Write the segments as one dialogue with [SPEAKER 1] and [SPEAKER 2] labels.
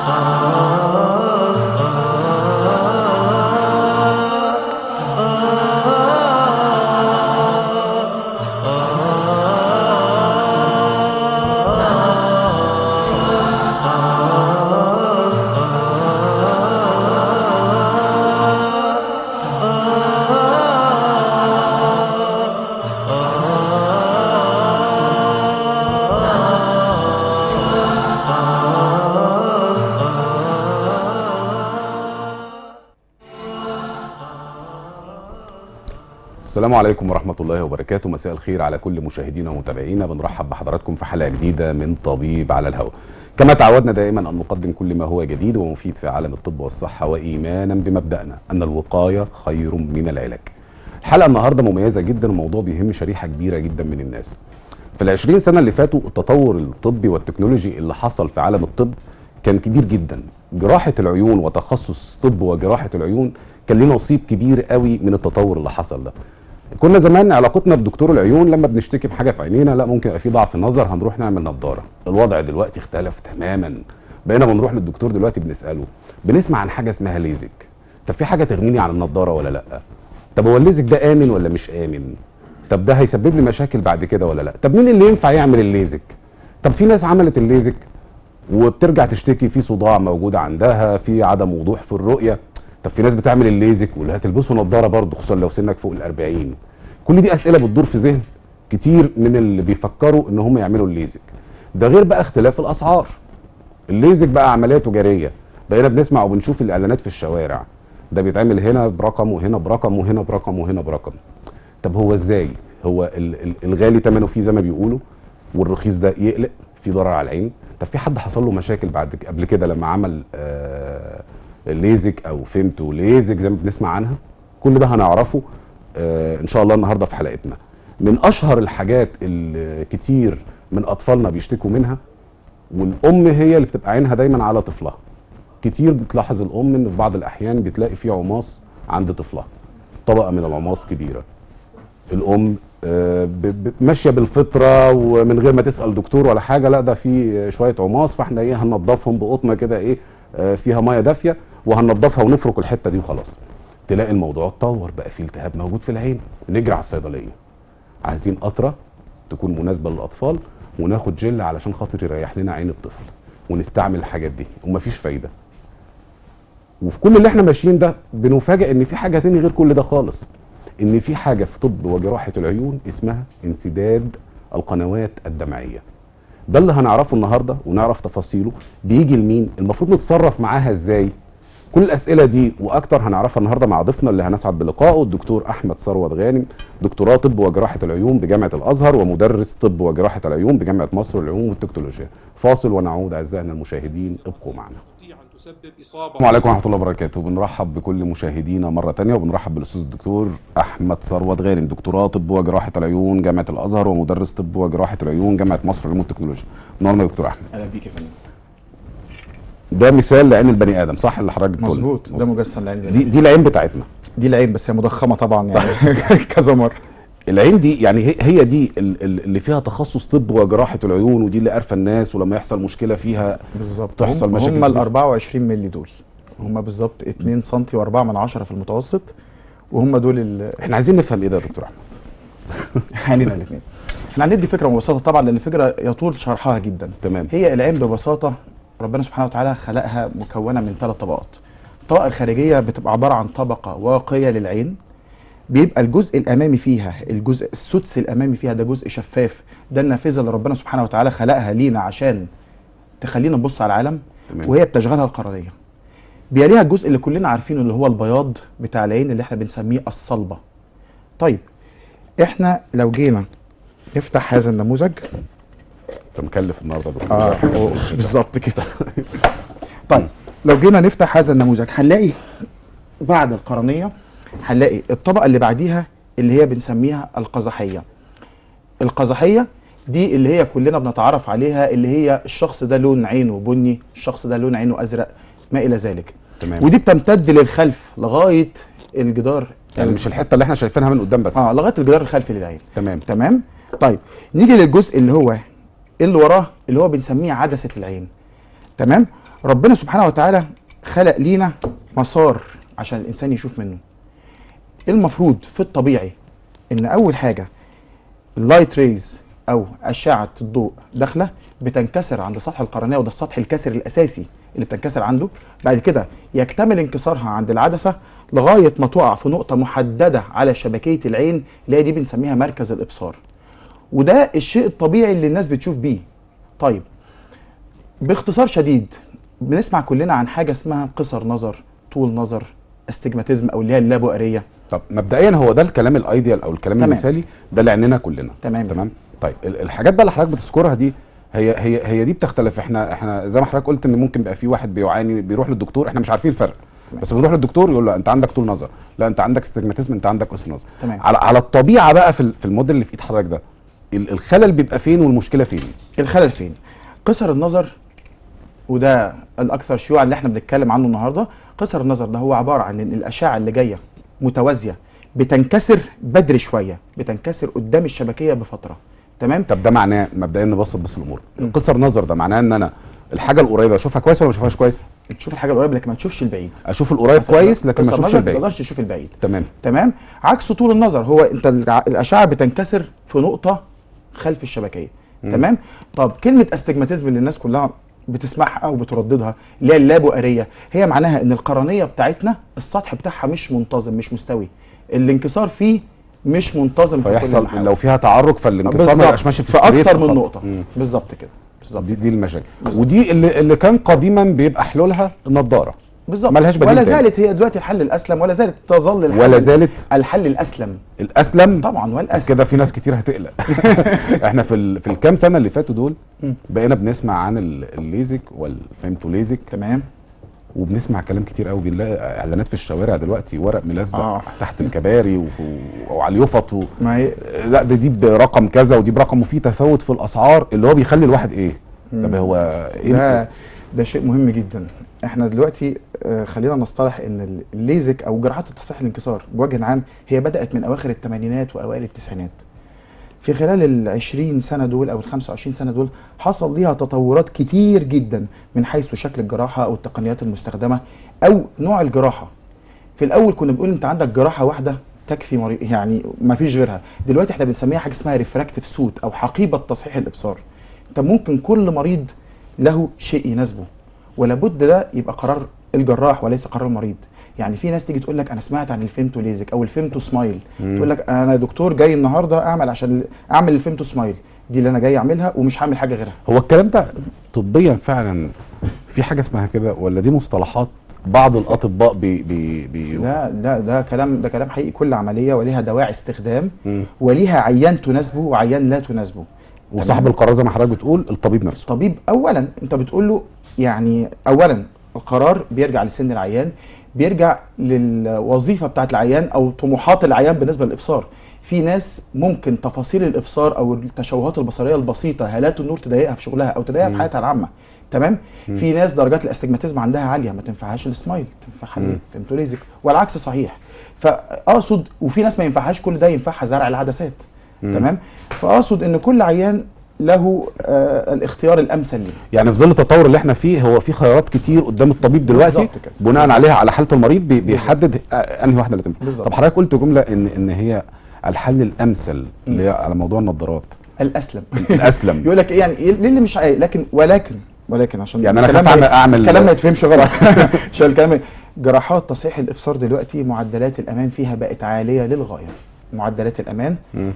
[SPEAKER 1] السلام عليكم ورحمة الله وبركاته مساء الخير على كل مشاهدينا ومتابعينا بنرحب بحضراتكم في حلقة جديدة من طبيب على الهواء كما تعودنا دائما أن نقدم كل ما هو جديد ومفيد في عالم الطب والصحة وإيمانا بمبدأنا أن الوقاية خير من العلاج الحلقة النهاردة مميزة جدا وموضوع بيهم شريحة كبيرة جدا من الناس في العشرين سنة اللي فاتوا التطور الطبي والتكنولوجي اللي حصل في عالم الطب كان كبير جدا جراحة العيون وتخصص طب وجراحة العيون كان ليه نصيب كبير قوي من التطور اللي حصل ده كنا زمان علاقتنا بدكتور العيون لما بنشتكي بحاجه في عينينا لا ممكن يبقى في ضعف نظر هنروح نعمل نظاره الوضع دلوقتي اختلف تماما بقينا بنروح للدكتور دلوقتي بنساله بنسمع عن حاجه اسمها ليزك طب في حاجه تغنيني عن النضاره ولا لا طب هو الليزك ده امن ولا مش امن طب ده هيسبب لي مشاكل بعد كده ولا لا طب مين اللي ينفع يعمل الليزك طب في ناس عملت الليزك وبترجع تشتكي في صداع موجود عندها في عدم وضوح في الرؤيه طب في ناس بتعمل الليزك واللي هتلبسوا نظاره برضه خصوصا لو سنك فوق ال 40 كل دي اسئله بتدور في ذهن كتير من اللي بيفكروا ان هم يعملوا الليزك ده غير بقى اختلاف الاسعار الليزك بقى عمليه تجاريه بقينا بنسمع وبنشوف الاعلانات في الشوارع ده بيتعمل هنا برقم وهنا برقم وهنا برقم وهنا برقم طب هو ازاي هو ال- ال- الغالي ثمنه فيه زي ما بيقولوا والرخيص ده يقلق في ضرر على العين طب في حد حصل له مشاكل بعد ك- قبل كده لما عمل آه ليزك او فيمتو ليزك زي ما بنسمع عنها كل ده هنعرفه آه ان شاء الله النهارده في حلقتنا من اشهر الحاجات اللي كتير من اطفالنا بيشتكوا منها والام هي اللي بتبقى عينها دايما على طفلها كتير بتلاحظ الام ان في بعض الاحيان بتلاقي في عماص عند طفلها طبقه من العماص كبيره الام آه، ب- ب- ماشيه بالفطره ومن غير ما تسال دكتور ولا حاجه لا ده في شويه عماص فاحنا ايه هننضفهم بقطنه كده ايه آه، فيها ميه دافيه وهننضفها ونفرك الحته دي وخلاص تلاقي الموضوع اتطور بقى في التهاب موجود في العين نجري على الصيدليه عايزين قطره تكون مناسبه للاطفال وناخد جل علشان خاطر يريح لنا عين الطفل ونستعمل الحاجات دي ومفيش فايده وفي كل اللي احنا ماشيين ده بنفاجئ ان في حاجه تاني غير كل ده خالص ان في حاجه في طب وجراحه العيون اسمها انسداد القنوات الدمعيه ده اللي هنعرفه النهارده ونعرف تفاصيله بيجي لمين المفروض نتصرف معاها ازاي كل الاسئله دي واكتر هنعرفها النهارده مع ضيفنا اللي هنسعد بلقائه الدكتور احمد ثروت غانم دكتوراه طب وجراحه العيون بجامعه الازهر ومدرس طب وجراحه العيون بجامعه مصر للعلوم والتكنولوجيا فاصل ونعود اعزائنا المشاهدين ابقوا معنا
[SPEAKER 2] تستطيع أن تسبب إصابة
[SPEAKER 1] السلام عليكم ورحمه الله وبركاته بنرحب بكل مشاهدينا مره تانية وبنرحب بالاستاذ الدكتور احمد ثروت غانم دكتوراه طب وجراحه العيون جامعه الازهر ومدرس طب وجراحه العيون جامعه مصر للعلوم والتكنولوجيا منورنا يا دكتور احمد
[SPEAKER 3] اهلا بيك يا فندم
[SPEAKER 1] ده مثال لعين البني ادم صح اللي حضرتك بتقوله؟
[SPEAKER 3] مظبوط ده مجسم العين
[SPEAKER 1] دي دي العين بتاعتنا
[SPEAKER 3] دي العين بس هي مضخمه طبعا يعني كذا مره
[SPEAKER 1] العين دي يعني هي- هي دي ال- ال- اللي فيها تخصص طب وجراحه العيون ودي اللي عارفه الناس ولما يحصل مشكله فيها
[SPEAKER 3] بالظبط
[SPEAKER 1] تحصل
[SPEAKER 3] هم,
[SPEAKER 1] مشاكل
[SPEAKER 3] هم ال
[SPEAKER 1] كتير.
[SPEAKER 3] 24 مللي دول هم بالظبط 2 سم و4 من 10 في المتوسط وهم دول ال-
[SPEAKER 1] احنا عايزين نفهم ايه ده يا دكتور احمد
[SPEAKER 3] عينينا الاثنين احنا هندي فكره ببساطه طبعا لان الفكره يطول شرحها جدا
[SPEAKER 1] تمام
[SPEAKER 3] هي العين ببساطه ربنا سبحانه وتعالى خلقها مكونه من ثلاث طبقات الطبقه الخارجيه بتبقى عباره عن طبقه واقيه للعين بيبقى الجزء الامامي فيها الجزء السدس الامامي فيها ده جزء شفاف ده النافذه اللي ربنا سبحانه وتعالى خلقها لينا عشان تخلينا نبص على العالم
[SPEAKER 1] تمام.
[SPEAKER 3] وهي بتشغلها القرنيه بيليها الجزء اللي كلنا عارفينه اللي هو البياض بتاع العين اللي احنا بنسميه الصلبه طيب احنا لو جينا نفتح هذا النموذج
[SPEAKER 1] انت مكلف النهارده يا دكتور
[SPEAKER 3] اه أوه، بالظبط كده طيب لو جينا نفتح هذا النموذج هنلاقي بعد القرنيه هنلاقي الطبقه اللي بعديها اللي هي بنسميها القزحيه القزحيه دي اللي هي كلنا بنتعرف عليها اللي هي الشخص ده لون عينه بني الشخص ده لون عينه ازرق ما الى ذلك
[SPEAKER 1] تمام
[SPEAKER 3] ودي بتمتد للخلف لغايه الجدار
[SPEAKER 1] يعني مش الحته اللي احنا شايفينها من قدام بس
[SPEAKER 3] اه لغايه الجدار الخلفي للعين
[SPEAKER 1] تمام
[SPEAKER 3] تمام طيب نيجي للجزء اللي هو اللي وراه اللي هو بنسميه عدسه العين تمام ربنا سبحانه وتعالى خلق لينا مسار عشان الانسان يشوف منه المفروض في الطبيعي ان اول حاجه اللايت ريز او اشعه الضوء داخله بتنكسر عند سطح القرنيه وده السطح الكسر الاساسي اللي بتنكسر عنده بعد كده يكتمل انكسارها عند العدسه لغايه ما تقع في نقطه محدده على شبكيه العين اللي هي دي بنسميها مركز الابصار وده الشيء الطبيعي اللي الناس بتشوف بيه طيب باختصار شديد بنسمع كلنا عن حاجه اسمها قصر نظر طول نظر استجماتيزم او اللي هي اللابؤريه
[SPEAKER 1] طب مبدئيا هو ده الكلام الايديال او الكلام
[SPEAKER 3] تمام.
[SPEAKER 1] المثالي ده اللي عندنا كلنا
[SPEAKER 3] تمام.
[SPEAKER 1] تمام طيب ال- الحاجات بقى اللي حضرتك بتذكرها دي هي هي هي دي بتختلف احنا احنا زي ما حضرتك قلت ان ممكن يبقى في واحد بيعاني بيروح للدكتور احنا مش عارفين الفرق بس بنروح للدكتور يقول له انت عندك طول نظر لا انت عندك استجماتيزم انت عندك قصر نظر
[SPEAKER 3] تمام.
[SPEAKER 1] على على الطبيعه بقى في ال- في الموديل اللي في ايد حضرتك ده ال- الخلل بيبقى فين والمشكله فين
[SPEAKER 3] الخلل فين قصر النظر وده الاكثر شيوعا اللي احنا بنتكلم عنه النهارده قصر النظر ده هو عباره عن ان الاشعه اللي جايه متوازيه بتنكسر بدري شويه بتنكسر قدام الشبكيه بفتره تمام
[SPEAKER 1] طب ده معناه مبدئيا نبسط بس الامور قصر نظر ده معناه ان انا الحاجه القريبه اشوفها كويس ولا ما اشوفهاش كويس
[SPEAKER 3] تشوف الحاجه القريبه لكن ما تشوفش البعيد
[SPEAKER 1] اشوف القريب كويس لكن ما
[SPEAKER 3] قصر
[SPEAKER 1] اشوفش
[SPEAKER 3] النظر ما
[SPEAKER 1] الباقي
[SPEAKER 3] تقدرش تشوف البعيد
[SPEAKER 1] تمام
[SPEAKER 3] تمام عكس طول النظر هو انت الع- الاشعه بتنكسر في نقطه خلف الشبكيه
[SPEAKER 1] مم.
[SPEAKER 3] تمام طب كلمه استجماتيزم اللي الناس كلها بتسمعها او بترددها اللي هي اللابؤريه هي معناها ان القرنيه بتاعتنا السطح بتاعها مش منتظم مش مستوي الانكسار فيه مش منتظم في كل
[SPEAKER 1] فيحصل
[SPEAKER 3] المحاور.
[SPEAKER 1] لو فيها تعرج فالانكسار ما
[SPEAKER 3] بالظبط.
[SPEAKER 1] يبقاش ماشي في
[SPEAKER 3] في
[SPEAKER 1] straight
[SPEAKER 3] اكتر من
[SPEAKER 1] خط.
[SPEAKER 3] نقطه
[SPEAKER 1] مم.
[SPEAKER 3] بالظبط كده بالظبط
[SPEAKER 1] دي دي المشاكل
[SPEAKER 3] بالظبط.
[SPEAKER 1] ودي اللي, اللي كان قديما بيبقى حلولها النضاره
[SPEAKER 3] بالظبط
[SPEAKER 1] ملهاش بديل
[SPEAKER 3] ولا
[SPEAKER 1] تاني.
[SPEAKER 3] زالت هي دلوقتي الحل الاسلم ولا زالت تظل الحل
[SPEAKER 1] ولا زالت
[SPEAKER 3] الحل الاسلم
[SPEAKER 1] الاسلم
[SPEAKER 3] طبعا والاسلم
[SPEAKER 1] كده في ناس كتير هتقلق احنا في ال... في الكام سنه اللي فاتوا دول
[SPEAKER 3] مم.
[SPEAKER 1] بقينا بنسمع عن ال- الليزك والفيمتو ليزك
[SPEAKER 3] تمام
[SPEAKER 1] وبنسمع كلام كتير قوي بنلاقي اعلانات في الشوارع دلوقتي ورق ملزق
[SPEAKER 3] آه.
[SPEAKER 1] آه. تحت الكباري وفي... وعلى اليفط و...
[SPEAKER 3] ما هي
[SPEAKER 1] لا ده دي برقم كذا ودي برقم وفي تفاوت في الاسعار اللي هو بيخلي الواحد ايه طب هو ايه
[SPEAKER 3] ده ده شيء مهم جدا احنا دلوقتي آه، خلينا نصطلح ان الليزك او جراحات التصحيح الانكسار بوجه عام هي بدات من اواخر الثمانينات واوائل التسعينات في خلال ال 20 سنه دول او ال 25 سنه دول حصل ليها تطورات كتير جدا من حيث شكل الجراحه او التقنيات المستخدمه او نوع الجراحه في الاول كنا بنقول انت عندك جراحه واحده تكفي مريض يعني ما فيش غيرها دلوقتي احنا بنسميها حاجه اسمها ريفراكتيف سوت او حقيبه تصحيح الابصار انت ممكن كل مريض له شيء يناسبه ولابد ده يبقى قرار الجراح وليس قرار المريض يعني في ناس تيجي تقول لك انا سمعت عن الفيمتو ليزك او الفيمتو سمايل
[SPEAKER 1] مم.
[SPEAKER 3] تقول لك انا دكتور جاي النهارده اعمل عشان اعمل الفيمتو سمايل دي اللي انا جاي اعملها ومش هعمل حاجه غيرها
[SPEAKER 1] هو الكلام ده طبيا فعلا في حاجه اسمها كده ولا دي مصطلحات بعض الاطباء بي بي بي
[SPEAKER 3] لا لا ده كلام ده كلام حقيقي كل عمليه وليها دواعي استخدام
[SPEAKER 1] مم.
[SPEAKER 3] وليها عيان تناسبه وعيان لا تناسبه
[SPEAKER 1] وصاحب
[SPEAKER 3] تمام؟
[SPEAKER 1] القرار زي ما حضرتك بتقول الطبيب نفسه
[SPEAKER 3] الطبيب اولا انت بتقول له يعني اولا القرار بيرجع لسن العيان بيرجع للوظيفه بتاعت العيان او طموحات العيان بالنسبه للابصار في ناس ممكن تفاصيل الابصار او التشوهات البصريه البسيطه هالات النور تضايقها في شغلها او تضايقها في
[SPEAKER 1] مم.
[SPEAKER 3] حياتها العامه تمام في ناس درجات الاستجماتيزم عندها عاليه ما تنفعهاش السمايل تنفعها
[SPEAKER 1] مم.
[SPEAKER 3] الفيمتوليزك والعكس صحيح فاقصد وفي ناس ما ينفعهاش كل ده ينفعها زرع العدسات
[SPEAKER 1] مم.
[SPEAKER 3] تمام فاقصد ان كل عيان له آه الاختيار الامثل ليه
[SPEAKER 1] يعني في ظل التطور اللي احنا فيه هو في خيارات كتير قدام الطبيب دلوقتي
[SPEAKER 3] بالظبط كده.
[SPEAKER 1] بناء
[SPEAKER 3] بالظبط.
[SPEAKER 1] عليها على حاله المريض بي- بيحدد آه، انهي واحده اللي تنفع
[SPEAKER 3] بالظبط.
[SPEAKER 1] طب حضرتك قلت جمله ان ان هي الحل الامثل اللي هي على موضوع النظارات
[SPEAKER 3] الاسلم
[SPEAKER 1] الاسلم
[SPEAKER 3] يقول لك ايه يعني إيه ليه اللي مش عايق لكن ولكن ولكن عشان
[SPEAKER 1] يعني أنا
[SPEAKER 3] الكلام
[SPEAKER 1] خايف
[SPEAKER 3] ما-
[SPEAKER 1] أعمل- أعمل-
[SPEAKER 3] الكلام ما يتفهمش غلط عشان الكلام جراحات تصحيح الابصار دلوقتي معدلات الامان فيها بقت عاليه للغايه معدلات الامان
[SPEAKER 1] مم.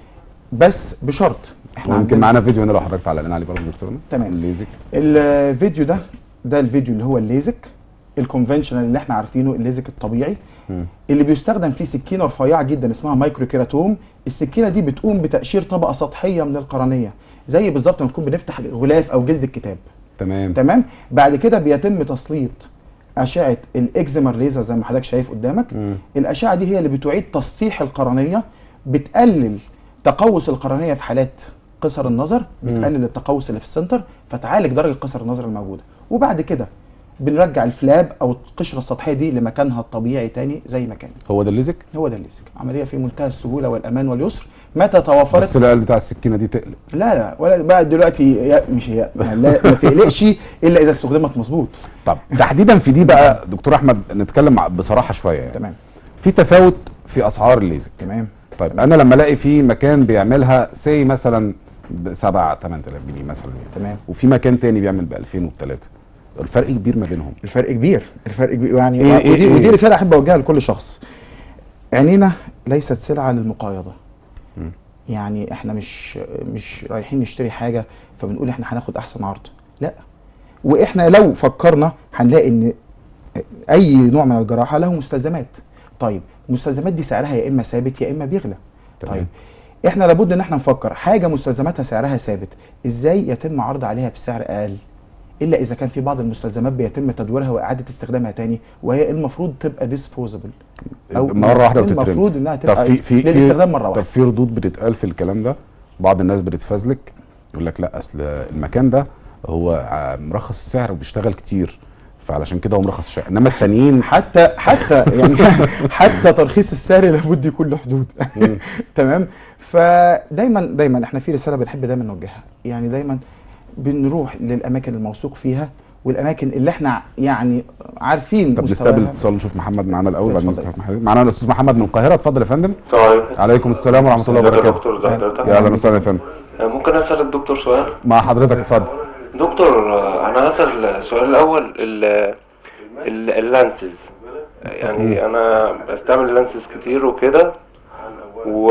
[SPEAKER 3] بس بشرط احنا
[SPEAKER 1] ويمكن
[SPEAKER 3] عندنا
[SPEAKER 1] معانا فيديو هنا لو حضرتك تعلق لنا عليه برضه دكتورنا
[SPEAKER 3] تمام.
[SPEAKER 1] الليزك
[SPEAKER 3] الفيديو ده ده الفيديو اللي هو الليزك الكونفنشنال اللي احنا عارفينه الليزك الطبيعي
[SPEAKER 1] مم.
[SPEAKER 3] اللي بيستخدم فيه سكينه رفيعه جدا اسمها مايكرو كيراتوم السكينه دي بتقوم بتقشير طبقه سطحيه من القرنيه زي بالظبط ما نكون بنفتح غلاف او جلد الكتاب
[SPEAKER 1] تمام
[SPEAKER 3] تمام بعد كده بيتم تسليط اشعه الاكزيمر ليزر زي ما حضرتك شايف قدامك
[SPEAKER 1] مم.
[SPEAKER 3] الاشعه دي هي اللي بتعيد تسطيح القرنيه بتقلل تقوس القرنيه في حالات قصر النظر
[SPEAKER 1] مم.
[SPEAKER 3] بتقلل التقوس اللي في السنتر فتعالج درجه قصر النظر الموجوده وبعد كده بنرجع الفلاب او القشره السطحيه دي لمكانها الطبيعي تاني زي ما كانت
[SPEAKER 1] هو ده الليزك
[SPEAKER 3] هو ده الليزك عمليه في منتهى السهوله والامان واليسر متى توافرت
[SPEAKER 1] بس العيال بتاع السكينه دي تقلق
[SPEAKER 3] لا لا ولا بقى دلوقتي يا- مش هي لا ما تقلقش الا اذا استخدمت مظبوط
[SPEAKER 1] طب تحديدا في دي بقى دكتور احمد نتكلم مع- بصراحه شويه يعني.
[SPEAKER 3] تمام
[SPEAKER 1] في تفاوت في اسعار الليزك
[SPEAKER 3] تمام
[SPEAKER 1] طيب انا لما الاقي في مكان بيعملها سي مثلا ب 7 8000 جنيه مثلا يعني.
[SPEAKER 3] تمام
[SPEAKER 1] وفي مكان تاني بيعمل ب 2000 وب 3 الفرق كبير ما بينهم
[SPEAKER 3] الفرق كبير الفرق كبير يعني
[SPEAKER 1] إيه- إيه-
[SPEAKER 3] ودي,
[SPEAKER 1] إيه؟
[SPEAKER 3] ودي رساله احب اوجهها لكل شخص عينينا ليست سلعه للمقايضه
[SPEAKER 1] مم.
[SPEAKER 3] يعني احنا مش مش رايحين نشتري حاجه فبنقول احنا هناخد احسن عرض لا واحنا لو فكرنا هنلاقي ان اي نوع من الجراحه له مستلزمات طيب المستلزمات دي سعرها يا اما ثابت يا اما بيغلى
[SPEAKER 1] تمام.
[SPEAKER 3] طيب احنا لابد ان احنا نفكر حاجه مستلزماتها سعرها ثابت ازاي يتم عرض عليها بسعر اقل الا اذا كان في بعض المستلزمات بيتم تدويرها واعاده استخدامها تاني وهي المفروض تبقى ديسبوزبل
[SPEAKER 1] مره واحده وتترمي
[SPEAKER 3] المفروض انها
[SPEAKER 1] طب
[SPEAKER 3] تبقى
[SPEAKER 1] في في
[SPEAKER 3] للاستخدام مره
[SPEAKER 1] طب
[SPEAKER 3] واحده
[SPEAKER 1] في ردود بتتقال في الكلام ده بعض الناس بتتفزلك يقول لك لا اصل المكان ده هو ع- مرخص السعر وبيشتغل كتير فعلشان كده هو مرخص السعر انما التانيين
[SPEAKER 3] حتى حتى يعني حتى ترخيص السعر لابد يكون له حدود
[SPEAKER 1] مم.
[SPEAKER 3] تمام فدايما دايما احنا في رساله بنحب دايما نوجهها يعني دايما بنروح للاماكن الموثوق فيها والاماكن اللي احنا يعني عارفين
[SPEAKER 1] طب
[SPEAKER 3] مستواها.
[SPEAKER 1] نستقبل اتصال نشوف محمد معانا الاول بعدين
[SPEAKER 3] اتفضل.
[SPEAKER 1] نفتح محمد. معانا الاستاذ محمد من القاهره اتفضل يا فندم
[SPEAKER 2] السلام عليكم
[SPEAKER 1] عليكم السلام ورحمه الله
[SPEAKER 2] ازيك يا
[SPEAKER 1] وبركاته
[SPEAKER 2] دكتور ازي حضرتك
[SPEAKER 1] يا اهلا وسهلا يا فندم
[SPEAKER 2] ممكن اسال الدكتور سؤال
[SPEAKER 1] مع حضرتك اتفضل
[SPEAKER 2] دكتور آه، انا هسال السؤال الاول ال ال- اللانسز يعني انا بستعمل اللانسز كتير وكده و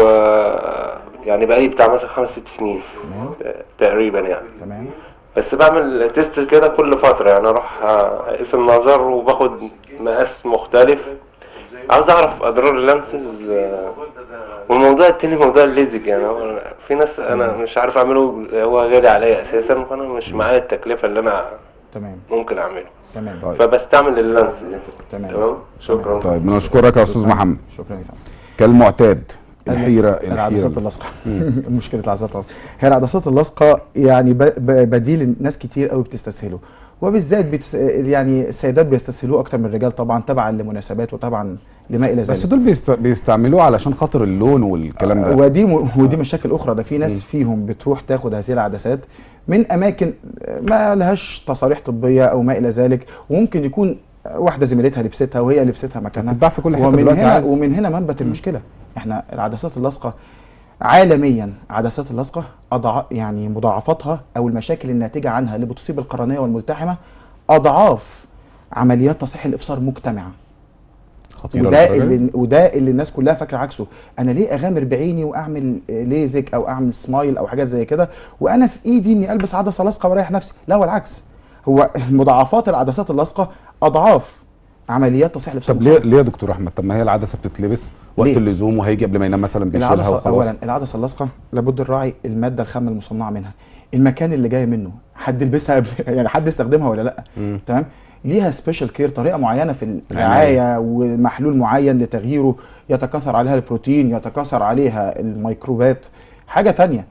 [SPEAKER 2] يعني بقالي بتاع مثلا خمس ست سنين
[SPEAKER 3] تمام
[SPEAKER 2] تقريبا يعني
[SPEAKER 3] تمام
[SPEAKER 2] بس بعمل تيست كده كل فترة يعني اروح اقيس النظر وباخد مقاس مختلف عاوز اعرف اضرار اللانسز آه، والموضوع التاني موضوع الليزك يعني هو في ناس انا مش عارف اعمله هو غالي عليا اساسا وانا مش معايا التكلفة اللي انا
[SPEAKER 3] تمام
[SPEAKER 2] ممكن اعمله
[SPEAKER 3] تمام
[SPEAKER 1] طيب.
[SPEAKER 2] فبستعمل اللانس دي
[SPEAKER 3] تمام.
[SPEAKER 2] تمام شكرا
[SPEAKER 1] طيب بنشكرك يا استاذ محمد
[SPEAKER 3] شكرا يا فندم
[SPEAKER 1] كالمعتاد الحيره
[SPEAKER 3] العدسات
[SPEAKER 1] الحيره
[SPEAKER 3] اللاصقه مشكله العدسات اللاصقه هي العدسات اللاصقه يعني ب- ب- بديل ناس كتير قوي بتستسهله وبالذات بتس... يعني السيدات بيستسهلوه اكتر من الرجال طبعا تبعا لمناسبات وطبعا لما الى ذلك
[SPEAKER 1] بس دول بيست... بيستعملوه علشان خاطر اللون والكلام ده
[SPEAKER 3] ودي م... ودي مشاكل اخرى ده في ناس فيهم بتروح تاخد هذه العدسات من اماكن ما لهاش تصاريح طبيه او ما الى ذلك وممكن يكون واحده زميلتها لبستها وهي لبستها مكانها
[SPEAKER 1] بتتباع في كل حته
[SPEAKER 3] ومن
[SPEAKER 1] دلوقتي
[SPEAKER 3] هنا
[SPEAKER 1] عادي.
[SPEAKER 3] ومن هنا منبت المشكله احنا العدسات اللاصقه عالميا عدسات اللاصقه أضع يعني مضاعفاتها او المشاكل الناتجه عنها اللي بتصيب القرنيه والملتحمه اضعاف عمليات تصحيح الابصار مجتمعه
[SPEAKER 1] خطيره
[SPEAKER 3] وده
[SPEAKER 1] للدرجة دي؟
[SPEAKER 3] اللي وده اللي الناس كلها فاكره عكسه انا ليه اغامر بعيني واعمل ليزك او اعمل سمايل او حاجات زي كده وانا في ايدي اني البس عدسه لاصقه واريح نفسي لا هو العكس هو مضاعفات العدسات اللاصقه اضعاف عمليات تصحيح الابصار
[SPEAKER 1] طب ليه ليه يا دكتور احمد طب ما هي العدسه بتتلبس وقت
[SPEAKER 3] ليه؟
[SPEAKER 1] اللزوم وهيجي قبل ما ينام مثلا بيشيلها
[SPEAKER 3] العدسه
[SPEAKER 1] وخلاص
[SPEAKER 3] اولا العدسه اللاصقه لابد نراعي الماده الخام المصنعه منها المكان اللي جايه منه حد يلبسها قبل يعني حد يستخدمها ولا لا
[SPEAKER 1] مم.
[SPEAKER 3] تمام ليها سبيشال كير طريقه معينه في
[SPEAKER 1] العناية.
[SPEAKER 3] الرعايه ومحلول معين لتغييره يتكاثر عليها البروتين يتكاثر عليها الميكروبات حاجه تانية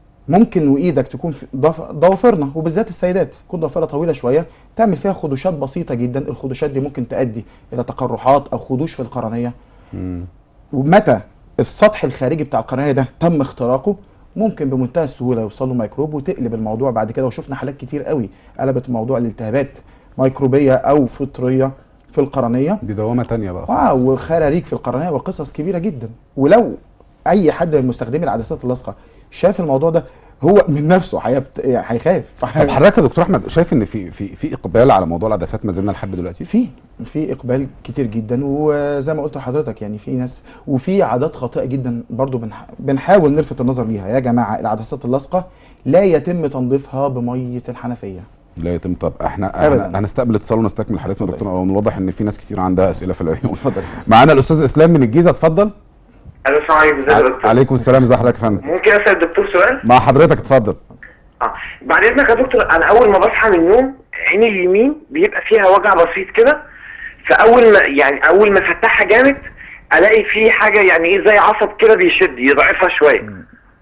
[SPEAKER 3] ممكن وايدك تكون في ضف- ضوافرنا وبالذات السيدات تكون ضوافرها طويله شويه تعمل فيها خدوشات بسيطه جدا الخدوشات دي ممكن تؤدي الى تقرحات او خدوش في القرنيه
[SPEAKER 1] مم.
[SPEAKER 3] ومتى السطح الخارجي بتاع القرنيه ده تم اختراقه ممكن بمنتهى السهوله يوصل له ميكروب وتقلب الموضوع بعد كده وشفنا حالات كتير قوي قلبت موضوع الالتهابات ميكروبيه او فطريه في القرنيه
[SPEAKER 1] دي دوامه تانية بقى
[SPEAKER 3] واو وخراريج في القرنيه وقصص كبيره جدا ولو اي حد من مستخدمي العدسات اللاصقه شاف الموضوع ده هو من نفسه هيبت- يعني هيخاف
[SPEAKER 1] طب حضرتك يا دكتور احمد شايف ان في في في اقبال على موضوع العدسات ما زلنا لحد دلوقتي
[SPEAKER 3] في في اقبال كتير جدا وزي ما قلت لحضرتك يعني في ناس وفي عادات خاطئه جدا برضو بنح... بنحاول نلفت النظر ليها يا جماعه العدسات اللاصقه لا يتم تنظيفها بميه الحنفيه
[SPEAKER 1] لا يتم طب احنا
[SPEAKER 3] أبداً.
[SPEAKER 1] احنا هنستقبل اتصال ونستكمل حلقتنا يا دكتور من الواضح ان في ناس كتير عندها اسئله في العيون
[SPEAKER 3] اتفضل
[SPEAKER 1] معانا الاستاذ اسلام من الجيزه اتفضل
[SPEAKER 4] الو السلام عليكم ازيك يا دكتور
[SPEAKER 1] عليكم السلام ازي حضرتك يا فندم
[SPEAKER 4] ممكن اسال الدكتور سؤال
[SPEAKER 1] مع حضرتك اتفضل
[SPEAKER 4] اه بعد اذنك يا دكتور انا اول ما بصحى من النوم عيني اليمين بيبقى فيها وجع بسيط كده فاول ما يعني اول ما افتحها جامد الاقي في حاجه يعني ايه زي عصب كده بيشد يضعفها شويه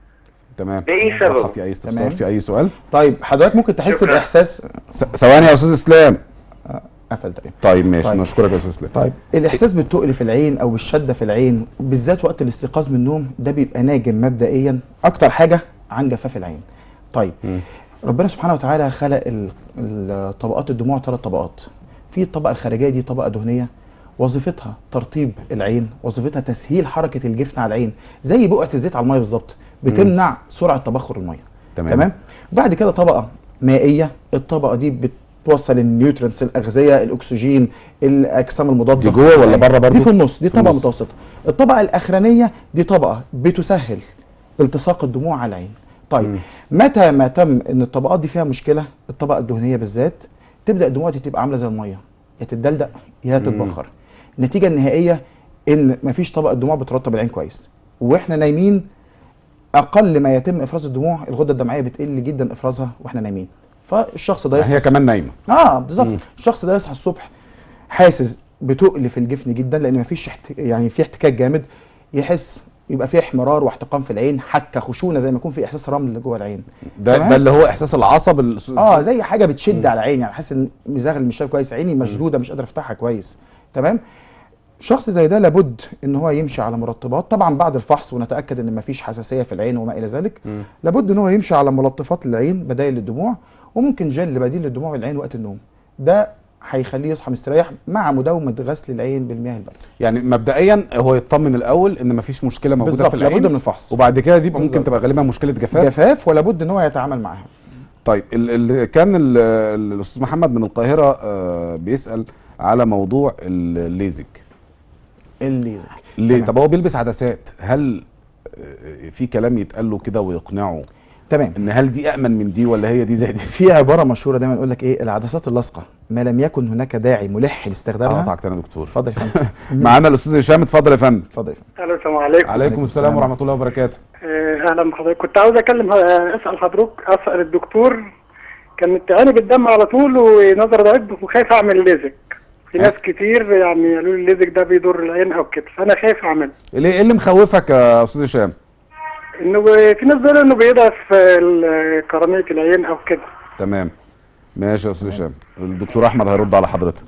[SPEAKER 1] تمام
[SPEAKER 4] ده ايه
[SPEAKER 1] واضحة
[SPEAKER 4] سببه؟
[SPEAKER 1] في اي استفسار
[SPEAKER 3] تمام.
[SPEAKER 1] في اي سؤال
[SPEAKER 3] طيب حضرتك ممكن تحس
[SPEAKER 4] شكراً.
[SPEAKER 3] باحساس
[SPEAKER 1] س- ثواني يا استاذ اسلام
[SPEAKER 3] قفل تقريبا
[SPEAKER 1] طيب ماشي
[SPEAKER 3] طيب.
[SPEAKER 1] نشكرك يا استاذ اسلام
[SPEAKER 3] طيب الاحساس بالتقل في العين او بالشده في العين بالذات وقت الاستيقاظ من النوم ده بيبقى ناجم مبدئيا اكتر حاجه عن جفاف العين طيب
[SPEAKER 1] مم.
[SPEAKER 3] ربنا سبحانه وتعالى خلق ال- ال- طبقات الدموع ثلاث طبقات في الطبقه الخارجيه دي طبقه دهنيه وظيفتها ترطيب العين وظيفتها تسهيل حركه الجفن على العين زي بقعه الزيت على الميه بالظبط بتمنع سرعه تبخر الميه
[SPEAKER 1] تمام.
[SPEAKER 3] تمام بعد كده طبقه مائيه الطبقه دي بتوصل النيوترينتس الاغذيه الاكسجين الاجسام المضاده
[SPEAKER 1] دي جوه ولا بره برضو؟
[SPEAKER 3] دي في النص دي
[SPEAKER 1] في
[SPEAKER 3] طبقه
[SPEAKER 1] النص.
[SPEAKER 3] متوسطه الطبقه الاخرانيه دي طبقه بتسهل التصاق الدموع على العين طيب
[SPEAKER 1] مم.
[SPEAKER 3] متى ما تم ان الطبقات دي فيها مشكله الطبقه الدهنيه بالذات تبدا الدموع دي تبقى عامله زي الميه يا تتدلدق يا تتبخر النتيجه النهائيه ان مفيش طبقه دموع بترطب العين كويس واحنا نايمين اقل ما يتم افراز الدموع الغده الدمعيه بتقل جدا افرازها واحنا نايمين فالشخص ده
[SPEAKER 1] يعني هي
[SPEAKER 3] يصحى
[SPEAKER 1] كمان نايمه
[SPEAKER 3] اه بالظبط
[SPEAKER 1] مم.
[SPEAKER 3] الشخص ده يصحى الصبح حاسس بتقل في الجفن جدا لان مفيش احت... يعني في احتكاك جامد يحس يبقى في احمرار واحتقان في العين حكه خشونه زي ما يكون في احساس رمل جوه العين
[SPEAKER 1] ده
[SPEAKER 3] تمام؟
[SPEAKER 1] ده اللي هو احساس العصب ال-
[SPEAKER 3] اه زي حاجه بتشد على عيني يعني حاسس ان مزاغل مش شايف كويس عيني مشدوده مش قادر افتحها كويس تمام شخص زي ده لابد ان هو يمشي على مرطبات طبعا بعد الفحص ونتاكد ان مفيش حساسيه في العين وما الى ذلك
[SPEAKER 1] مم.
[SPEAKER 3] لابد ان هو يمشي على ملطفات للعين بدائل للدموع وممكن جل بديل للدموع العين وقت النوم ده هيخليه يصحى مستريح مع مداومه غسل العين بالمياه البارده
[SPEAKER 1] يعني مبدئيا هو يطمن الاول ان مفيش مشكله موجوده
[SPEAKER 3] بالظبط
[SPEAKER 1] في العين
[SPEAKER 3] لابد من الفحص
[SPEAKER 1] وبعد كده دي يبقى ممكن
[SPEAKER 3] بالظبط.
[SPEAKER 1] تبقى غالبا مشكله جفاف
[SPEAKER 3] جفاف ولابد ان هو يتعامل معاها
[SPEAKER 1] طيب ال- اللي كان ال- ال- الاستاذ محمد من القاهره آه، بيسال على موضوع ال- الليزك
[SPEAKER 3] الليزك
[SPEAKER 1] ليه
[SPEAKER 3] تمام.
[SPEAKER 1] طب هو بيلبس عدسات هل آه، في كلام يتقال له كده ويقنعه
[SPEAKER 3] تمام
[SPEAKER 1] ان هل دي امن من دي ولا هي دي زي دي
[SPEAKER 3] في عباره مشهوره دايما يقول لك ايه العدسات اللاصقه ما لم يكن هناك داعي ملح لاستخدامها
[SPEAKER 1] قطعك تاني يا دكتور
[SPEAKER 3] اتفضل يا فندم
[SPEAKER 1] معانا الاستاذ هشام اتفضل يا فندم
[SPEAKER 3] اتفضل يا فندم
[SPEAKER 5] الو السلام عليكم
[SPEAKER 1] عليكم السلام
[SPEAKER 3] السلام.
[SPEAKER 1] ورحمه الله وبركاته
[SPEAKER 5] آه، اهلا بحضرتك كنت عاوز اكلم آه، اسال حضرتك اسال الدكتور كانت عيني بالدم على طول ونظر ضعيف وخايف اعمل ليزك في ناس كتير يعني قالوا لي الليزك ده بيضر العين او كده فانا خايف اعمله
[SPEAKER 1] ليه ايه اللي مخوفك يا استاذ هشام
[SPEAKER 5] انه في ناس بيقولوا انه بيضعف ال- قرنيه العين او كده
[SPEAKER 1] تمام ماشي يا استاذ هشام الدكتور احمد هيرد على حضرتك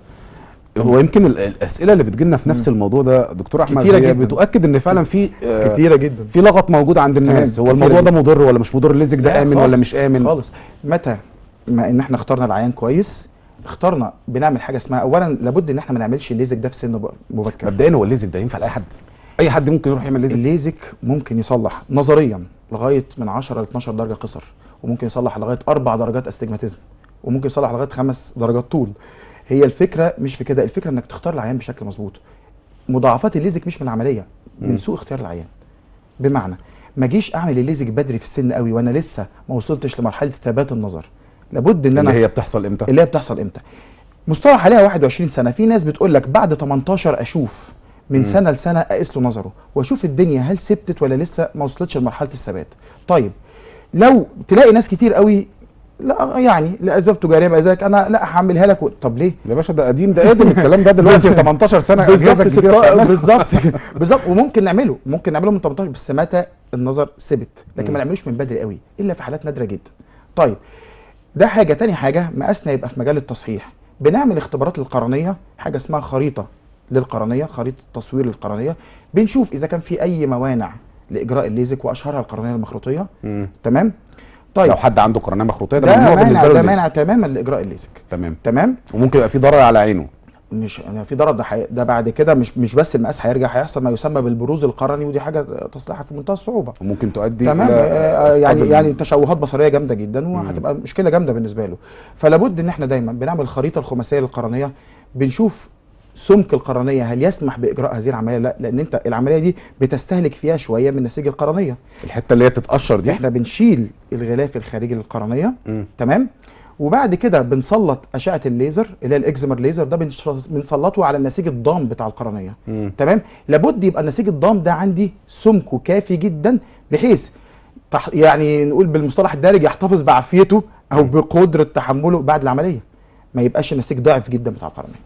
[SPEAKER 1] هو يمكن ال- الاسئله اللي بتجيلنا في نفس الموضوع ده دكتور احمد
[SPEAKER 3] كتيرة
[SPEAKER 1] هي
[SPEAKER 3] جدا.
[SPEAKER 1] بتؤكد ان فعلا في آه،
[SPEAKER 3] كتيره جدا
[SPEAKER 1] في لغط موجود عند الناس
[SPEAKER 3] تمام،
[SPEAKER 1] هو
[SPEAKER 3] كتيرة
[SPEAKER 1] الموضوع ده
[SPEAKER 3] جدا.
[SPEAKER 1] مضر ولا مش مضر الليزك ده
[SPEAKER 3] لا
[SPEAKER 1] امن ولا
[SPEAKER 3] خالص،
[SPEAKER 1] مش امن
[SPEAKER 3] خالص متى ما ان احنا اخترنا العيان كويس اخترنا بنعمل حاجه اسمها اولا لابد ان احنا ما نعملش الليزك ده في سن ب- مبكر
[SPEAKER 1] مبدئيا هو الليزك ده ينفع لاي حد اي حد ممكن يروح يعمل ليزك
[SPEAKER 3] الليزك ممكن يصلح نظريا لغايه من 10 ل 12 درجه قصر وممكن يصلح لغايه اربع درجات استجماتيزم وممكن يصلح لغايه خمس درجات طول هي الفكره مش في كده الفكره انك تختار العيان بشكل مظبوط مضاعفات الليزك مش من العمليه من سوء اختيار العيان بمعنى ما جيش اعمل الليزك بدري في السن قوي وانا لسه ما وصلتش لمرحله ثبات النظر لابد ان
[SPEAKER 1] اللي
[SPEAKER 3] انا
[SPEAKER 1] هي بتحصل امتى
[SPEAKER 3] اللي هي بتحصل امتى مصطلح عليها 21 سنه في ناس بتقول لك بعد 18 اشوف من سنه لسنه اقيس له نظره واشوف الدنيا هل ثبتت ولا لسه ما وصلتش لمرحله الثبات طيب لو تلاقي ناس كتير قوي لا يعني لاسباب تجاريه بقى ذلك انا لا هعملها لك و... طب ليه
[SPEAKER 1] يا باشا ده قديم ده قديم الكلام ده دلوقتي 18 سنه
[SPEAKER 3] بالظبط
[SPEAKER 1] أجهزة جديدة
[SPEAKER 3] ستة-
[SPEAKER 1] بتعملها.
[SPEAKER 3] بالظبط بالظبط وممكن نعمله ممكن نعمله من 18 بس متى النظر ثبت لكن
[SPEAKER 1] مم.
[SPEAKER 3] ما نعملوش من بدري قوي الا في حالات نادره جدا طيب ده حاجه تاني حاجه مقاسنا يبقى في مجال التصحيح بنعمل اختبارات للقرنيه حاجه اسمها خريطه للقرنيه خريطه تصوير للقرنيه بنشوف اذا كان في اي موانع لاجراء الليزك واشهرها القرنيه المخروطيه
[SPEAKER 1] مم.
[SPEAKER 3] تمام طيب
[SPEAKER 1] لو حد عنده قرنيه مخروطيه ده,
[SPEAKER 3] ده
[SPEAKER 1] ممنوع
[SPEAKER 3] مانع
[SPEAKER 1] بالنسبه له
[SPEAKER 3] ده
[SPEAKER 1] الليزك.
[SPEAKER 3] مانع تماما لاجراء الليزك
[SPEAKER 1] تمام
[SPEAKER 3] تمام
[SPEAKER 1] وممكن يبقى في ضرر على عينه
[SPEAKER 3] مش انا في ضرر ده حي... ده بعد كده مش مش بس المقاس هيرجع هيحصل ما يسمى بالبروز القرني ودي حاجه تصليحها في منتهى الصعوبه
[SPEAKER 1] وممكن تؤدي
[SPEAKER 3] تمام
[SPEAKER 1] إلى
[SPEAKER 3] آه، يعني
[SPEAKER 1] فقد
[SPEAKER 3] يعني تشوهات بصريه جامده جدا وهتبقى مشكله جامده بالنسبه له فلابد ان احنا دايما بنعمل الخريطه الخماسيه للقرنيه بنشوف سمك القرنيه هل يسمح باجراء هذه العمليه لا لان انت العمليه دي بتستهلك فيها شويه من نسيج القرنيه
[SPEAKER 1] الحته اللي هي بتتقشر دي
[SPEAKER 3] احنا بنشيل الغلاف الخارجي للقرنيه
[SPEAKER 1] مم.
[SPEAKER 3] تمام وبعد كده بنسلط اشعه الليزر اللي هي الاكزيمر ليزر ده بنش- بنسلطه على النسيج الضام بتاع القرنيه
[SPEAKER 1] مم.
[SPEAKER 3] تمام لابد يبقى النسيج الضام ده عندي سمكه كافي جدا بحيث تح يعني نقول بالمصطلح الدارج يحتفظ بعافيته او بقدره تحمله بعد العمليه ما يبقاش النسيج ضعف جدا بتاع القرنيه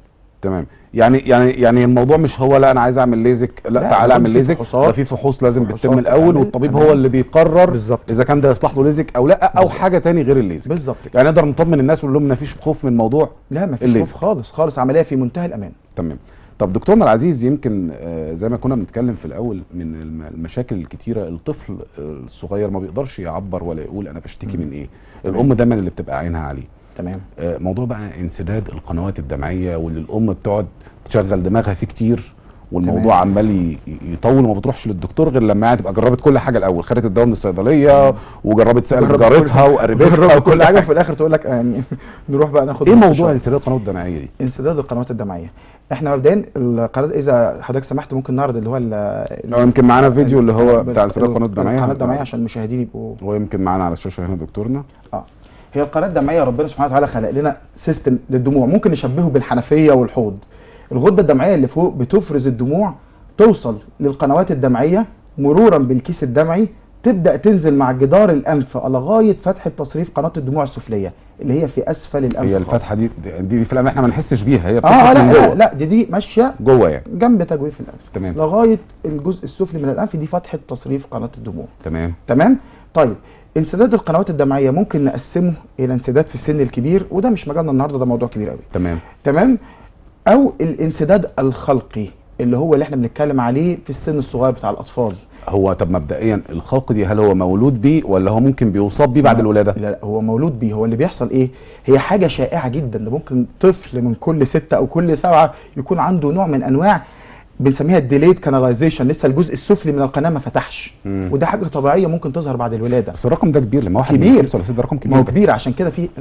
[SPEAKER 1] تمام يعني يعني يعني الموضوع مش هو لا انا عايز اعمل ليزك لا,
[SPEAKER 3] لا،
[SPEAKER 1] تعالى
[SPEAKER 3] ده
[SPEAKER 1] اعمل
[SPEAKER 3] في
[SPEAKER 1] ليزك
[SPEAKER 3] فحوصات.
[SPEAKER 1] ده في فحوص لازم
[SPEAKER 3] فحوصات
[SPEAKER 1] بتتم الاول
[SPEAKER 3] بتتعمل.
[SPEAKER 1] والطبيب
[SPEAKER 3] تمام.
[SPEAKER 1] هو اللي بيقرر
[SPEAKER 3] بالظبط.
[SPEAKER 1] اذا كان ده يصلح له ليزك او لا او
[SPEAKER 3] بالظبط.
[SPEAKER 1] حاجه تاني غير الليزك
[SPEAKER 3] بالظبط كده.
[SPEAKER 1] يعني نقدر نطمن الناس ونقول لهم ما فيش خوف من موضوع
[SPEAKER 3] لا مفيش
[SPEAKER 1] الليزك.
[SPEAKER 3] خوف خالص خالص عمليه في منتهى الامان
[SPEAKER 1] تمام طب دكتورنا العزيز يمكن آه، زي ما كنا بنتكلم في الاول من الم- المشاكل الكتيره الطفل آه، الصغير ما بيقدرش يعبر ولا يقول انا بشتكي من ايه الام دايما اللي بتبقى عينها عليه
[SPEAKER 3] تمام
[SPEAKER 1] آه، موضوع بقى انسداد القنوات الدمعيه واللي الام بتقعد تشغل دماغها فيه كتير والموضوع
[SPEAKER 3] تمام.
[SPEAKER 1] عمال ي- يطول وما بتروحش للدكتور غير لما يعني تبقى جربت كل حاجه الاول خدت الدواء من الصيدليه وجربت سالت
[SPEAKER 3] جرب
[SPEAKER 1] جارتها
[SPEAKER 3] كل-
[SPEAKER 1] وقريبتها
[SPEAKER 3] جرب
[SPEAKER 1] وكل
[SPEAKER 3] كل حاجه
[SPEAKER 1] حاجه
[SPEAKER 3] وفي الاخر تقول لك يعني نروح بقى ناخد
[SPEAKER 1] ايه
[SPEAKER 3] بس
[SPEAKER 1] موضوع
[SPEAKER 3] شوية.
[SPEAKER 1] انسداد القنوات الدمعيه دي
[SPEAKER 3] انسداد القنوات الدمعيه احنا مبدئيا القناه اذا حضرتك سمحت ممكن نعرض اللي هو ال-
[SPEAKER 1] لو يمكن معانا فيديو اللي هو
[SPEAKER 3] بال-
[SPEAKER 1] بتاع انسداد القناه الدمعيه
[SPEAKER 3] القناه الدمعيه عشان المشاهدين يبقوا
[SPEAKER 1] هو يمكن معانا على الشاشه هنا دكتورنا
[SPEAKER 3] اه هي القناه الدمعيه ربنا سبحانه وتعالى خلق لنا سيستم للدموع ممكن نشبهه بالحنفيه والحوض الغده الدمعيه اللي فوق بتفرز الدموع توصل للقنوات الدمعيه مرورا بالكيس الدمعي تبدا تنزل مع جدار الانف لغايه فتحه تصريف قناه الدموع السفليه اللي هي في اسفل الانف
[SPEAKER 1] هي
[SPEAKER 3] خالص.
[SPEAKER 1] الفتحه دي دي, دي في الأم احنا ما نحسش بيها هي
[SPEAKER 3] اه
[SPEAKER 1] بتصرف
[SPEAKER 3] لا
[SPEAKER 1] من
[SPEAKER 3] لا,
[SPEAKER 1] جوه
[SPEAKER 3] لا دي دي ماشيه
[SPEAKER 1] جوه يعني
[SPEAKER 3] جنب تجويف الانف
[SPEAKER 1] تمام
[SPEAKER 3] لغايه الجزء السفلي من الانف دي فتحه تصريف قناه الدموع
[SPEAKER 1] تمام
[SPEAKER 3] تمام طيب انسداد القنوات الدمعيه ممكن نقسمه الى انسداد في السن الكبير وده مش مجالنا النهارده ده موضوع كبير قوي
[SPEAKER 1] تمام
[SPEAKER 3] تمام او الانسداد الخلقي اللي هو اللي احنا بنتكلم عليه في السن الصغير بتاع الاطفال
[SPEAKER 1] هو طب مبدئيا الخلق دي هل هو مولود بيه ولا هو ممكن بيصاب بيه بعد
[SPEAKER 3] لا-
[SPEAKER 1] الولاده
[SPEAKER 3] لا لا هو مولود بيه هو اللي بيحصل ايه هي حاجه شائعه جدا ده ممكن طفل من كل ستة او كل سبعة يكون عنده نوع من انواع بنسميها الديليد كاناليزيشن لسه الجزء السفلي من القناه ما فتحش
[SPEAKER 1] مم.
[SPEAKER 3] وده حاجه طبيعيه ممكن تظهر بعد الولاده
[SPEAKER 1] بس الرقم ده كبير لما واحد
[SPEAKER 3] كبير.
[SPEAKER 1] من خمسة ولا ستة ده رقم
[SPEAKER 3] ما هو
[SPEAKER 1] كبير
[SPEAKER 3] كبير عشان كده في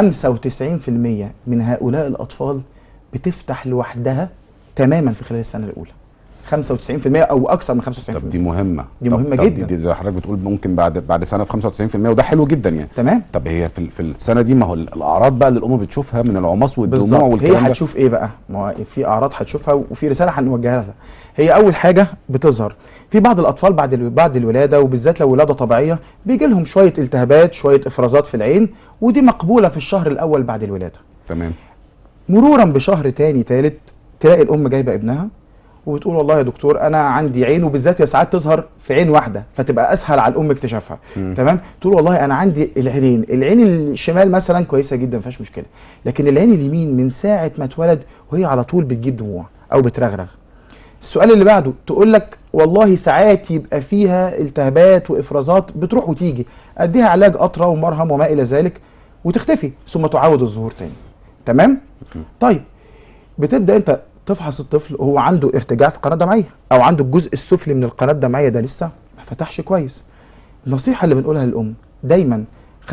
[SPEAKER 3] 95% من هؤلاء الاطفال بتفتح لوحدها تماما في خلال السنه الاولى 95% او اكثر من 95%
[SPEAKER 1] طب دي مهمه
[SPEAKER 3] دي
[SPEAKER 1] طب
[SPEAKER 3] مهمة
[SPEAKER 1] طب
[SPEAKER 3] جدا.
[SPEAKER 1] دي, دي زي حضرتك بتقول ممكن بعد بعد سنه في 95% وده حلو جدا يعني
[SPEAKER 3] تمام
[SPEAKER 1] طب هي في, ال- في السنه دي ما هو ال- الاعراض بقى اللي الام بتشوفها من العماص والدموع
[SPEAKER 3] بالظبط هي
[SPEAKER 1] والكلام ده
[SPEAKER 3] هتشوف ايه بقى ما هو في اعراض هتشوفها وفي رساله هنوجهها لها هي اول حاجه بتظهر في بعض الاطفال بعد ال- بعد الولاده وبالذات لو ولاده طبيعيه بيجي لهم شويه التهابات شويه افرازات في العين ودي مقبوله في الشهر الاول بعد الولاده
[SPEAKER 1] تمام
[SPEAKER 3] مرورا بشهر تاني تالت تلاقي الام جايبه ابنها وبتقول والله يا دكتور انا عندي عين وبالذات هي ساعات تظهر في عين واحده فتبقى اسهل على الام اكتشافها
[SPEAKER 1] مم.
[SPEAKER 3] تمام تقول والله انا عندي العينين العين الشمال مثلا كويسه جدا ما فيهاش مشكله لكن العين اليمين من ساعه ما اتولد وهي على طول بتجيب دموع او بترغرغ السؤال اللي بعده تقول لك والله ساعات يبقى فيها التهابات وافرازات بتروح وتيجي اديها علاج قطره ومرهم وما الى ذلك وتختفي ثم تعاود الظهور تاني تمام طيب بتبدا انت تفحص الطفل هو عنده ارتجاع في القناه الدمعيه او عنده الجزء السفلي من القناه الدمعيه ده لسه ما فتحش كويس النصيحه اللي بنقولها للام دايما 95%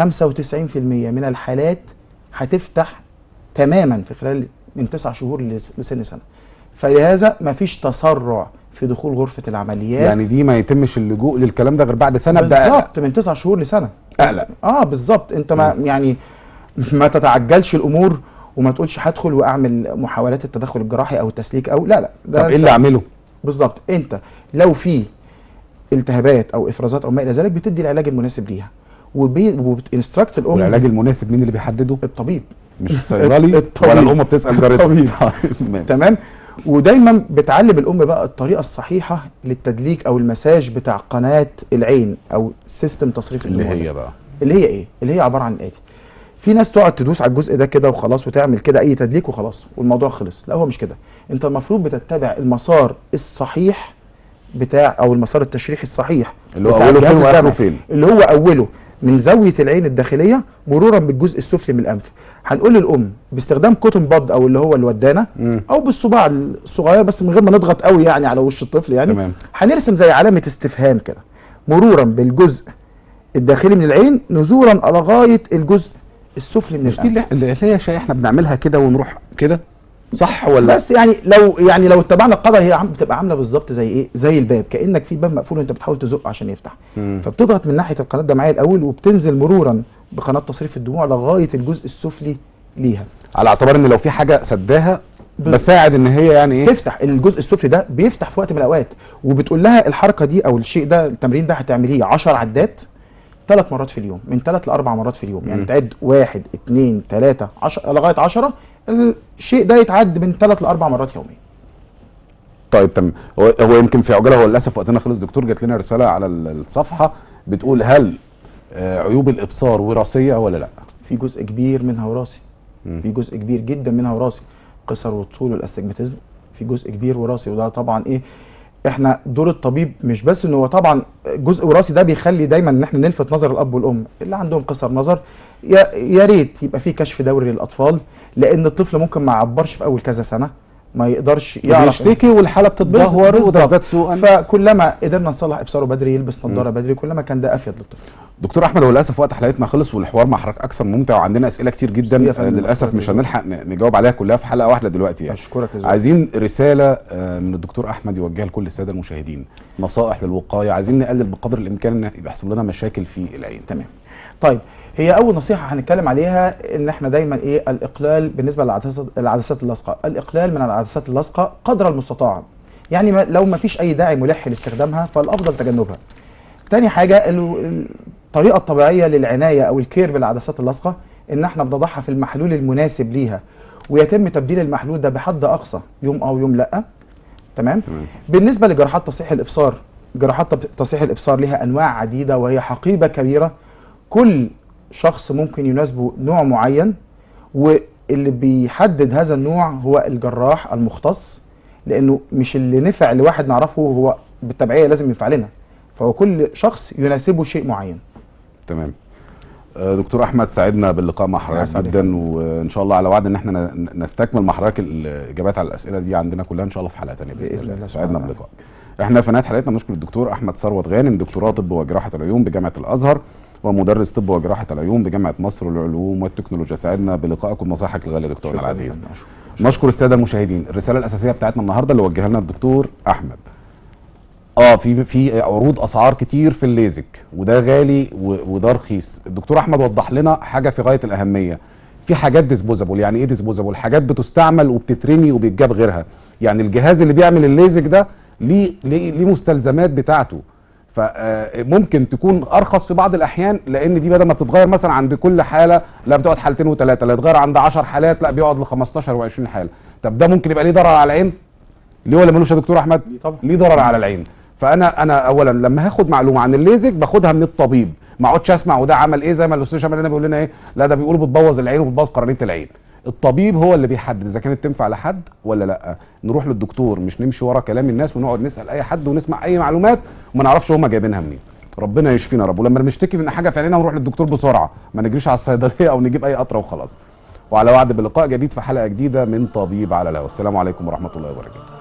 [SPEAKER 3] من الحالات هتفتح تماما في خلال من 9 شهور لس- لسن سنه فلهذا ما فيش تسرع في دخول غرفه العمليات
[SPEAKER 1] يعني دي ما يتمش اللجوء للكلام ده غير بعد سنه ابدا أقلق.
[SPEAKER 3] بالظبط من 9 شهور لسنه
[SPEAKER 1] أقلق.
[SPEAKER 3] اه بالظبط انت ما يعني ما تتعجلش الامور وما تقولش هدخل واعمل محاولات التدخل الجراحي او التسليك او لا لا ده
[SPEAKER 1] طب ايه
[SPEAKER 3] أنت-
[SPEAKER 1] اللي اعمله
[SPEAKER 3] بالظبط انت لو في التهابات او افرازات او ما الى ذلك بتدي العلاج المناسب ليها وبي- وبتنستراكت الام
[SPEAKER 1] والعلاج المناسب مين اللي بيحدده
[SPEAKER 3] الطبيب
[SPEAKER 1] مش الصيدلي
[SPEAKER 3] الطبيب.
[SPEAKER 1] ولا الام بتسال جارتها
[SPEAKER 3] الطبيب.
[SPEAKER 1] تمام.
[SPEAKER 3] تمام ودايما بتعلم الام بقى الطريقه الصحيحه للتدليك او المساج بتاع قناه العين او سيستم تصريف
[SPEAKER 1] اللي
[SPEAKER 3] الدموع ده.
[SPEAKER 1] هي بقى
[SPEAKER 3] اللي هي ايه اللي هي عباره عن الاتي في ناس تقعد تدوس على الجزء ده كده وخلاص وتعمل كده اي تدليك وخلاص والموضوع خلص لا هو مش كده انت المفروض بتتبع المسار الصحيح بتاع او المسار التشريحي الصحيح
[SPEAKER 1] اللي هو
[SPEAKER 3] بتاع
[SPEAKER 1] اوله
[SPEAKER 3] الجهاز
[SPEAKER 1] فين واخره
[SPEAKER 3] الدمعي.
[SPEAKER 1] فين
[SPEAKER 3] اللي هو اوله من زاويه العين الداخليه مرورا بالجزء السفلي من الانف هنقول للام باستخدام كوتن باد او اللي هو الودانه
[SPEAKER 1] مم.
[SPEAKER 3] او بالصباع الصغير بس من غير ما نضغط قوي يعني على وش الطفل يعني
[SPEAKER 1] تمام.
[SPEAKER 3] هنرسم زي علامه استفهام كده مرورا بالجزء الداخلي من العين نزولا لغايه الجزء السفلي من
[SPEAKER 1] مش دي
[SPEAKER 3] الانف
[SPEAKER 1] اللي اللي هي شيء احنا بنعملها كده ونروح كده صح ولا
[SPEAKER 3] بس يعني لو يعني لو اتبعنا القاعده هي عم بتبقى عامله بالظبط زي ايه زي الباب كانك في باب مقفول وانت بتحاول تزقه عشان يفتح
[SPEAKER 1] مم.
[SPEAKER 3] فبتضغط من ناحيه القناه الدمعيه الاول وبتنزل مرورا بقناه تصريف الدموع لغايه الجزء السفلي ليها
[SPEAKER 1] على اعتبار ان لو في حاجه سداها
[SPEAKER 3] بس-
[SPEAKER 1] بساعد ان هي يعني ايه
[SPEAKER 3] تفتح الجزء السفلي ده بيفتح في وقت من الاوقات وبتقول لها الحركه دي او الشيء ده التمرين ده هتعمليه 10 عدات ثلاث مرات في اليوم من ثلاث لاربع مرات في اليوم يعني
[SPEAKER 1] مم.
[SPEAKER 3] تعد واحد اثنين ثلاثه 10 لغايه 10 الشيء ده يتعد من ثلاث لاربع مرات يوميا
[SPEAKER 1] طيب تمام هو هو يمكن في عجاله هو للاسف وقتنا خلص دكتور جات لنا رساله على ال- الصفحه بتقول هل آه، عيوب الابصار وراثيه ولا لا؟
[SPEAKER 3] في جزء كبير منها وراثي
[SPEAKER 1] مم.
[SPEAKER 3] في جزء كبير جدا منها وراثي قصر والطول والاستجماتيزم في جزء كبير وراثي وده طبعا ايه احنا دور الطبيب مش بس ان هو طبعا جزء وراثي ده بيخلي دايما ان احنا نلفت نظر الاب والام اللي عندهم قصر نظر يا يا ريت يبقى في كشف دوري للاطفال لان الطفل ممكن ما يعبرش في اول كذا سنه ما يقدرش يعرف
[SPEAKER 1] يشتكي والحاله بتتدهور
[SPEAKER 3] بالظبط.
[SPEAKER 1] وتزداد سوءا
[SPEAKER 3] فكلما قدرنا نصلح ابصاره بدري يلبس نظاره بدري كلما كان ده افيد للطفل
[SPEAKER 1] دكتور احمد هو للاسف وقت حلقتنا خلص والحوار مع حضرتك اكثر ممتع وعندنا اسئله كتير جدا
[SPEAKER 3] ميرسي يا فندم.
[SPEAKER 1] آه، للاسف
[SPEAKER 3] أشكرك
[SPEAKER 1] مش
[SPEAKER 3] جداً.
[SPEAKER 1] هنلحق ن- نجاوب عليها كلها في حلقه واحده دلوقتي يعني
[SPEAKER 3] اشكرك يا زوج.
[SPEAKER 1] عايزين رساله آه، من الدكتور احمد يوجهها لكل الساده المشاهدين نصائح للوقايه عايزين نقلل بقدر الامكان ان يبقى يحصل لنا مشاكل في العين
[SPEAKER 3] تمام طيب هي اول نصيحه هنتكلم عليها ان احنا دايما ايه الاقلال بالنسبه للعدسات العدسات اللاصقه الاقلال من العدسات اللاصقه قدر المستطاع يعني ما لو ما فيش اي داعي ملح لاستخدامها فالافضل تجنبها تاني حاجه ال- الطريقه الطبيعيه للعنايه او الكير بالعدسات اللاصقه ان احنا بنضعها في المحلول المناسب ليها ويتم تبديل المحلول ده بحد اقصى يوم او يوم لا تمام
[SPEAKER 1] تمام.
[SPEAKER 3] بالنسبه لجراحات تصحيح الابصار جراحات تب- تصحيح الابصار لها انواع عديده وهي حقيبه كبيره كل شخص ممكن يناسبه نوع معين واللي بيحدد هذا النوع هو الجراح المختص لانه مش اللي نفع لواحد نعرفه هو بالتبعيه لازم ينفع لنا فهو كل شخص يناسبه شيء معين
[SPEAKER 1] تمام آه، دكتور احمد سعدنا باللقاء مع حضرتك
[SPEAKER 3] أسعد يا
[SPEAKER 1] جدا وان شاء الله على وعد ان احنا ن- نستكمل مع حضرتك الاجابات على الاسئله دي عندنا كلها ان شاء الله في حلقه ثانيه باذن,
[SPEAKER 3] بإذن
[SPEAKER 1] الله
[SPEAKER 3] الله
[SPEAKER 1] سعدنا
[SPEAKER 3] سبحانه
[SPEAKER 1] باللقاء احنا في نهايه حلقتنا بنشكر الدكتور احمد ثروت غانم دكتوراه طب وجراحه العيون بجامعه الازهر ومدرس طب وجراحه العيون بجامعه مصر للعلوم والتكنولوجيا سعدنا بلقائكم ونصائحك الغاليه دكتورنا
[SPEAKER 3] شكراً
[SPEAKER 1] العزيز
[SPEAKER 3] جداً. شكراً.
[SPEAKER 1] نشكر الساده المشاهدين الرساله الاساسيه بتاعتنا النهارده اللي وجهها لنا الدكتور احمد اه في في عروض اسعار كتير في الليزك وده غالي و- وده رخيص الدكتور احمد وضح لنا حاجه في غايه الاهميه في حاجات ديسبوزابل يعني ايه ديسبوزابل حاجات بتستعمل وبتترمي وبيتجاب غيرها يعني الجهاز اللي بيعمل الليزك ده ليه ليه ليه مستلزمات بتاعته فممكن تكون ارخص في بعض الاحيان لان دي بدل ما بتتغير مثلا عند كل حاله لا بتقعد حالتين وثلاثه لا يتغير عند 10 حالات لا بيقعد ل 15 و20 حاله طب ده ممكن يبقى ليه ضرر على العين ليه ولا ملوش يا دكتور احمد
[SPEAKER 3] ليه طبعا.
[SPEAKER 1] ليه ضرر على العين فانا انا اولا لما هاخد معلومه عن الليزك باخدها من الطبيب ما اقعدش اسمع وده عمل ايه زي ما الاستاذ شمال هنا بيقول لنا ايه لا ده بيقولوا بتبوظ العين وبتبوظ قرنيه العين الطبيب هو اللي بيحدد اذا كانت تنفع لحد ولا لا نروح للدكتور مش نمشي ورا كلام الناس ونقعد نسال اي حد ونسمع اي معلومات وما نعرفش هم جايبينها منين ربنا يشفينا يا رب ولما نشتكي من حاجه في عينينا نروح للدكتور بسرعه ما نجريش على الصيدليه او نجيب اي قطره وخلاص وعلى وعد بلقاء جديد في حلقه جديده من طبيب على الهواء السلام عليكم ورحمه الله وبركاته